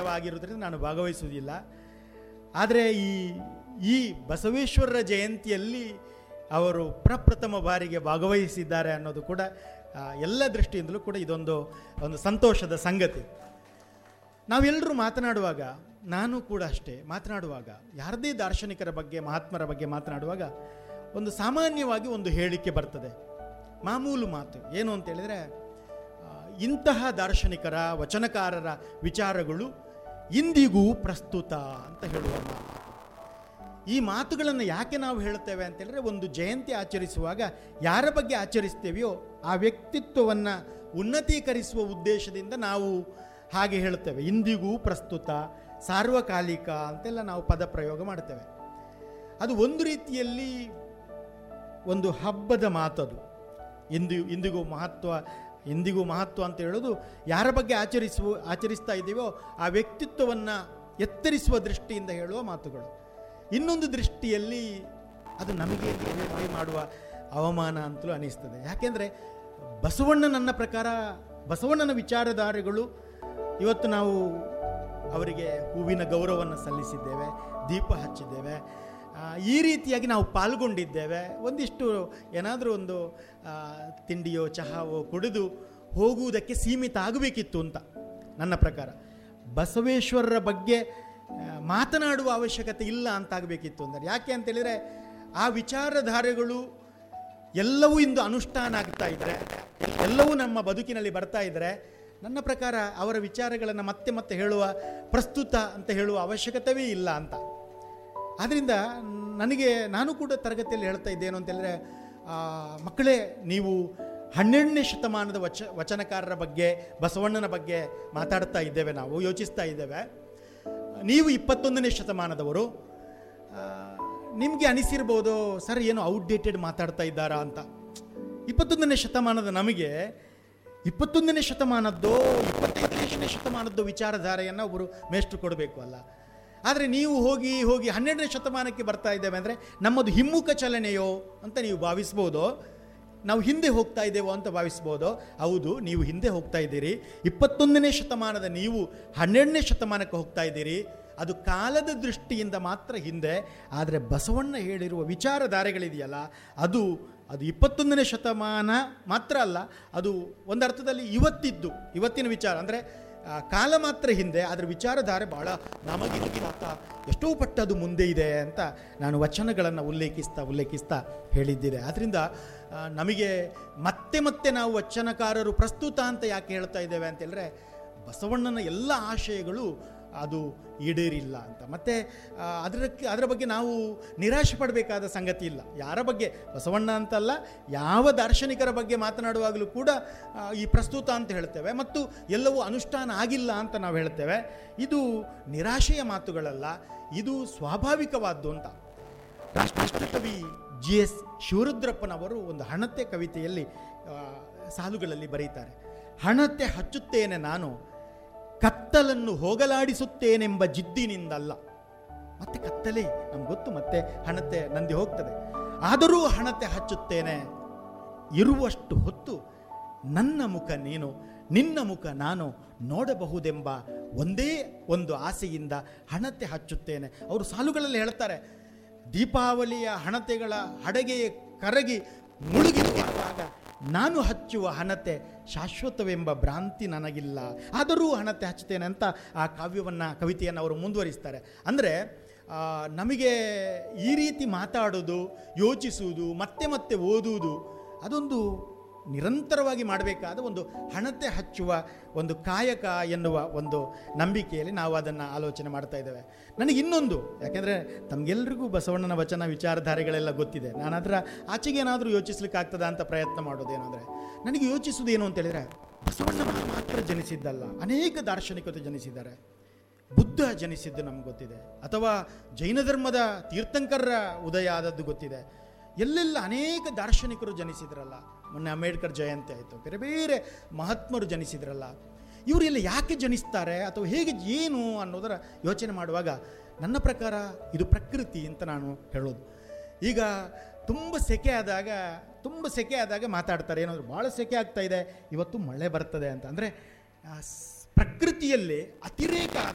ವಿಷಯವಾಗಿರುವುದರಿಂದ ನಾನು ಭಾಗವಹಿಸುವುದಿಲ್ಲ ಆದರೆ ಈ ಈ ಬಸವೇಶ್ವರರ ಜಯಂತಿಯಲ್ಲಿ ಅವರು ಪ್ರಪ್ರಥಮ ಬಾರಿಗೆ ಭಾಗವಹಿಸಿದ್ದಾರೆ ಅನ್ನೋದು ಕೂಡ ಆ, ಎಲ್ಲ ದೃಷ್ಟಿಯಿಂದಲೂ ಕೂಡ ಇದೊಂದು ಒಂದು ಸಂತೋಷದ ಸಂಗತಿ ನಾವೆಲ್ಲರೂ ಮಾತನಾಡುವಾಗ ನಾನು ಕೂಡ ಅಷ್ಟೇ ಮಾತನಾಡುವಾಗ ಯಾರದೇ ದಾರ್ಶನಿಕರ ಬಗ್ಗೆ ಮಹಾತ್ಮರ ಬಗ್ಗೆ ಮಾತನಾಡುವಾಗ ಒಂದು ಸಾಮಾನ್ಯವಾಗಿ ಒಂದು ಹೇಳಿಕೆ ಬರ್ತದೆ ಮಾಮೂಲು ಮಾತು ಏನು ಅಂತ ಹೇಳಿದರೆ ಆ, ಇಂತಹ ದಾರ್ಶನಿಕರ ವಚನಕಾರರ ವಿಚಾರಗಳು ಇಂದಿಗೂ ಪ್ರಸ್ತುತ ಅಂತ ಹೇಳುವ ಮಾತು ಈ ಮಾತುಗಳನ್ನು ಯಾಕೆ ನಾವು ಹೇಳುತ್ತೇವೆ ಅಂತ ಹೇಳಿದ್ರೆ ಒಂದು ಜಯಂತಿ ಆಚರಿಸುವಾಗ ಯಾರ ಬಗ್ಗೆ ಆಚರಿಸ್ತೇವೆಯೋ ಆ ವ್ಯಕ್ತಿತ್ವವನ್ನು ಉನ್ನತೀಕರಿಸುವ ಉದ್ದೇಶದಿಂದ ನಾವು ಹಾಗೆ ಹೇಳುತ್ತೇವೆ ಇಂದಿಗೂ ಪ್ರಸ್ತುತ ಸಾರ್ವಕಾಲಿಕ ಅಂತೆಲ್ಲ ನಾವು ಪದ ಪ್ರಯೋಗ ಮಾಡ್ತೇವೆ ಅದು ಒಂದು ರೀತಿಯಲ್ಲಿ ಒಂದು ಹಬ್ಬದ ಮಾತದು ಇಂದು ಇಂದಿಗೂ ಮಹತ್ವ ಇಂದಿಗೂ ಮಹತ್ವ ಅಂತ ಹೇಳೋದು ಯಾರ ಬಗ್ಗೆ ಆಚರಿಸುವ ಆಚರಿಸ್ತಾ ಇದ್ದೀವೋ ಆ ವ್ಯಕ್ತಿತ್ವವನ್ನು ಎತ್ತರಿಸುವ ದೃಷ್ಟಿಯಿಂದ ಹೇಳುವ ಮಾತುಗಳು ಇನ್ನೊಂದು ದೃಷ್ಟಿಯಲ್ಲಿ ಅದು ನಮಗೆ ಹೇಳಿ ಮಾಡುವ ಅವಮಾನ ಅಂತಲೂ ಅನಿಸ್ತದೆ ಯಾಕೆಂದರೆ ಬಸವಣ್ಣ ನನ್ನ ಪ್ರಕಾರ ಬಸವಣ್ಣನ ವಿಚಾರಧಾರೆಗಳು ಇವತ್ತು ನಾವು ಅವರಿಗೆ ಹೂವಿನ ಗೌರವವನ್ನು ಸಲ್ಲಿಸಿದ್ದೇವೆ ದೀಪ ಹಚ್ಚಿದ್ದೇವೆ ಆ, ಈ ರೀತಿಯಾಗಿ ನಾವು ಪಾಲ್ಗೊಂಡಿದ್ದೇವೆ ಒಂದಿಷ್ಟು ಏನಾದರೂ ಒಂದು ಆ, ತಿಂಡಿಯೋ ಚಹಾವೋ ಕುಡಿದು ಹೋಗುವುದಕ್ಕೆ ಸೀಮಿತ ಆಗಬೇಕಿತ್ತು ಅಂತ ನನ್ನ ಪ್ರಕಾರ ಬಸವೇಶ್ವರರ ಬಗ್ಗೆ ಆ, ಮಾತನಾಡುವ ಅವಶ್ಯಕತೆ ಇಲ್ಲ ಅಂತಾಗಬೇಕಿತ್ತು ಅಂದರೆ ಯಾಕೆ ಅಂತೇಳಿದರೆ ಆ ವಿಚಾರಧಾರೆಗಳು ಎಲ್ಲವೂ ಇಂದು ಅನುಷ್ಠಾನ ಆಗ್ತಾ ಇದ್ದರೆ ಎಲ್ಲವೂ ನಮ್ಮ ಬದುಕಿನಲ್ಲಿ ಬರ್ತಾ ಇದ್ದರೆ ನನ್ನ ಪ್ರಕಾರ ಅವರ ವಿಚಾರಗಳನ್ನು ಮತ್ತೆ ಮತ್ತೆ ಹೇಳುವ ಪ್ರಸ್ತುತ ಅಂತ ಹೇಳುವ ಅವಶ್ಯಕತೆಯೇ ಇಲ್ಲ ಅಂತ ಆದ್ದರಿಂದ ನನಗೆ ನಾನು ಕೂಡ ತರಗತಿಯಲ್ಲಿ ಹೇಳ್ತಾ ಇದ್ದೇನು ಅಂತೇಳಿದ್ರೆ ಆ, ಮಕ್ಕಳೇ ನೀವು ಹನ್ನೆರಡನೇ ಶತಮಾನದ ವಚ ವಚನಕಾರರ ಬಗ್ಗೆ ಬಸವಣ್ಣನ ಬಗ್ಗೆ ಮಾತಾಡ್ತಾ ಇದ್ದೇವೆ ನಾವು ಯೋಚಿಸ್ತಾ ಇದ್ದೇವೆ ನೀವು ಇಪ್ಪತ್ತೊಂದನೇ ಶತಮಾನದವರು ನಿಮಗೆ ಅನಿಸಿರ್ಬೋದು ಸರ್ ಏನು ಔಟ್ಡೇಟೆಡ್ ಮಾತಾಡ್ತಾ ಇದ್ದಾರಾ ಅಂತ ಇಪ್ಪತ್ತೊಂದನೇ ಶತಮಾನದ ನಮಗೆ ಇಪ್ಪತ್ತೊಂದನೇ ಶತಮಾನದ್ದೋ ಇಪ್ಪತ್ತೈದನೇ ಶತಮಾನದ್ದು ವಿಚಾರಧಾರೆಯನ್ನು ಒಬ್ಬರು ಮೇಷ್ಟ್ರು ಕೊಡಬೇಕು ಅಲ್ಲ ಆದರೆ ನೀವು ಹೋಗಿ ಹೋಗಿ ಹನ್ನೆರಡನೇ ಶತಮಾನಕ್ಕೆ ಬರ್ತಾ ಇದ್ದೇವೆ ಅಂದರೆ ನಮ್ಮದು ಹಿಮ್ಮುಖ ಚಲನೆಯೋ ಅಂತ ನೀವು ಭಾವಿಸ್ಬೋದು ನಾವು ಹಿಂದೆ ಹೋಗ್ತಾ ಇದ್ದೇವೋ ಅಂತ ಭಾವಿಸ್ಬೋದು ಹೌದು ನೀವು ಹಿಂದೆ ಹೋಗ್ತಾ ಇದ್ದೀರಿ ಇಪ್ಪತ್ತೊಂದನೇ ಶತಮಾನದ ನೀವು ಹನ್ನೆರಡನೇ ಶತಮಾನಕ್ಕೆ ಹೋಗ್ತಾ ಇದ್ದೀರಿ ಅದು ಕಾಲದ ದೃಷ್ಟಿಯಿಂದ ಮಾತ್ರ ಹಿಂದೆ ಆದರೆ ಬಸವಣ್ಣ ಹೇಳಿರುವ ವಿಚಾರಧಾರೆಗಳಿದೆಯಲ್ಲ ಅದು ಅದು ಇಪ್ಪತ್ತೊಂದನೇ ಶತಮಾನ ಮಾತ್ರ ಅಲ್ಲ ಅದು ಒಂದರ್ಥದಲ್ಲಿ ಇವತ್ತಿದ್ದು ಇವತ್ತಿನ ವಿಚಾರ ಅಂದರೆ ಆ, ಕಾಲ ಮಾತ್ರ ಹಿಂದೆ ಅದರ ವಿಚಾರಧಾರೆ ಭಾಳ ನಮಗಿಂತ ಎಷ್ಟೋ ಪಟ್ಟು ಅದು ಮುಂದೆ ಇದೆ ಅಂತ ನಾನು ವಚನಗಳನ್ನು ಉಲ್ಲೇಖಿಸ್ತಾ ಉಲ್ಲೇಖಿಸ್ತಾ ಹೇಳಿದ್ದಿದೆ ಆದ್ದರಿಂದ ಆ, ನಮಗೆ ಮತ್ತೆ ಮತ್ತೆ ನಾವು ವಚನಕಾರರು ಪ್ರಸ್ತುತ ಅಂತ ಯಾಕೆ ಹೇಳ್ತಾ ಇದ್ದೇವೆ ಅಂತ ಹೇಳಿದ್ರೆ ಬಸವಣ್ಣನ ಎಲ್ಲ ಆಶಯಗಳು ಅದು ಈಡೇರಿಲ್ಲ ಅಂತ ಮತ್ತು ಅದಕ್ಕೆ ಅದರ ಬಗ್ಗೆ ನಾವು ನಿರಾಶೆ ಪಡಬೇಕಾದ ಸಂಗತಿ ಇಲ್ಲ ಯಾರ ಬಗ್ಗೆ ಬಸವಣ್ಣ ಅಂತಲ್ಲ ಯಾವ ದಾರ್ಶನಿಕರ ಬಗ್ಗೆ ಮಾತನಾಡುವಾಗಲೂ ಕೂಡ ಆ, ಈ ಪ್ರಸ್ತುತ ಅಂತ ಹೇಳ್ತೇವೆ ಮತ್ತು ಎಲ್ಲವೂ ಅನುಷ್ಠಾನ ಆಗಿಲ್ಲ ಅಂತ ನಾವು ಹೇಳ್ತೇವೆ ಇದು ನಿರಾಶೆಯ ಮಾತುಗಳಲ್ಲ ಇದು ಸ್ವಾಭಾವಿಕವಾದ್ದು ಅಂತ ರಾಷ್ಟ್ರಕವಿ ಜಿ ಎಸ್ ಶಿವರುದ್ರಪ್ಪನವರು ಒಂದು ಹಣತೆ ಕವಿತೆಯಲ್ಲಿ ಆ, ಸಾಲುಗಳಲ್ಲಿ ಬರೀತಾರೆ ಹಣತೆ ಹಚ್ಚುತ್ತೇನೆ ನಾನು ಕತ್ತಲನ್ನು ಹೋಗಲಾಡಿಸುತ್ತೇನೆಂಬ ಜಿದ್ದಿನಿಂದಲ್ಲ ಮತ್ತೆ ಕತ್ತಲೆ ನಮ್ಗೆ ಗೊತ್ತು ಮತ್ತೆ ಹಣತೆ ನಂದಿ ಹೋಗ್ತದೆ ಆದರೂ ಹಣತೆ ಹಚ್ಚುತ್ತೇನೆ ಇರುವಷ್ಟು ಹೊತ್ತು ನನ್ನ ಮುಖ ನೀನು ನಿನ್ನ ಮುಖ ನಾನು ನೋಡಬಹುದೆಂಬ ಒಂದೇ ಒಂದು ಆಸೆಯಿಂದ ಹಣತೆ ಹಚ್ಚುತ್ತೇನೆ ಅವರು ಸಾಲುಗಳಲ್ಲಿ ಹೇಳ್ತಾರೆ ದೀಪಾವಳಿಯ ಹಣತೆಗಳ ಹಡಗೆ ಕರಗಿ ಮುಳುಗಿರುವಾಗ ನಾನು ಹಚ್ಚುವ ಹಣತೆ ಶಾಶ್ವತವೆಂಬ ಭ್ರಾಂತಿ ನನಗಿಲ್ಲ ಆದರೂ ಹಣತೆ ಹಚ್ಚುತ್ತೇನೆ ಅಂತ ಆ ಕಾವ್ಯವನ್ನು ಕವಿತೆಯನ್ನು ಅವರು ಮುಂದುವರಿಸ್ತಾರೆ ಅಂದರೆ ಆ, ನಮಗೆ ಈ ರೀತಿ ಮಾತಾಡೋದು ಯೋಚಿಸುವುದು ಮತ್ತೆ ಮತ್ತೆ ಓದುವುದು ಅದೊಂದು ನಿರಂತರವಾಗಿ ಮಾಡಬೇಕಾದ ಒಂದು ಹಣತೆ ಹಚ್ಚುವ ಒಂದು ಕಾಯಕ ಎನ್ನುವ ಒಂದು ನಂಬಿಕೆಯಲ್ಲಿ ನಾವು ಅದನ್ನು ಆಲೋಚನೆ ಮಾಡ್ತಾ ಇದ್ದೇವೆ ನನಗೆ ಇನ್ನೊಂದು ಯಾಕೆಂದರೆ ತಮಗೆಲ್ರಿಗೂ ಬಸವಣ್ಣನ ವಚನ ವಿಚಾರಧಾರೆಗಳೆಲ್ಲ ಗೊತ್ತಿದೆ ನಾನು ಅದರ ಆಚೆಗೆ ಏನಾದರೂ ಯೋಚಿಸ್ಲಿಕ್ಕೆ ಆಗ್ತದಾ ಅಂತ ಪ್ರಯತ್ನ ಮಾಡೋದೇನೆಂದರೆ ನನಗೆ ಯೋಚಿಸುವುದೇನು ಅಂತ ಹೇಳಿದರೆ ಬಸವಣ್ಣ ಮಾತ್ರ ಜನಿಸಿದ್ದಲ್ಲ ಅನೇಕ ದಾರ್ಶನಿಕರು ಜನಿಸಿದ್ದಾರೆ ಬುದ್ಧ ಜನಿಸಿದ್ದು ನಮ್ಗೆ ಗೊತ್ತಿದೆ ಅಥವಾ ಜೈನ ಧರ್ಮದ ತೀರ್ಥಂಕರರ ಉದಯ ಆದದ್ದು ಗೊತ್ತಿದೆ ಎಲ್ಲೆಲ್ಲ ಅನೇಕ ದಾರ್ಶನಿಕರು ಜನಿಸಿದ್ರಲ್ಲ ಮೊನ್ನೆ ಅಂಬೇಡ್ಕರ್ ಜಯಂತಿ ಆಯಿತು ಬೇರೆ ಬೇರೆ ಮಹಾತ್ಮರು ಜನಿಸಿದ್ರಲ್ಲ ಇವರೆಲ್ಲ ಯಾಕೆ ಜನಿಸ್ತಾರೆ ಅಥವಾ ಹೇಗೆ ಏನು ಅನ್ನೋದರ ಯೋಚನೆ ಮಾಡುವಾಗ ನನ್ನ ಪ್ರಕಾರ ಇದು ಪ್ರಕೃತಿ ಅಂತ ನಾನು ಹೇಳೋದು ಈಗ ತುಂಬ ಸೆಕೆ ಆದಾಗ ತುಂಬ ಸೆಕೆ ಆದಾಗ ಮಾತಾಡ್ತಾರೆ ಏನಾದರೂ ಭಾಳ ಸೆಕೆ ಆಗ್ತಾ ಇದೆ ಇವತ್ತು ಮಳೆ ಬರ್ತದೆ ಅಂತ ಅಂದರೆ ಪ್ರಕೃತಿಯಲ್ಲಿ ಅತಿರೇಕ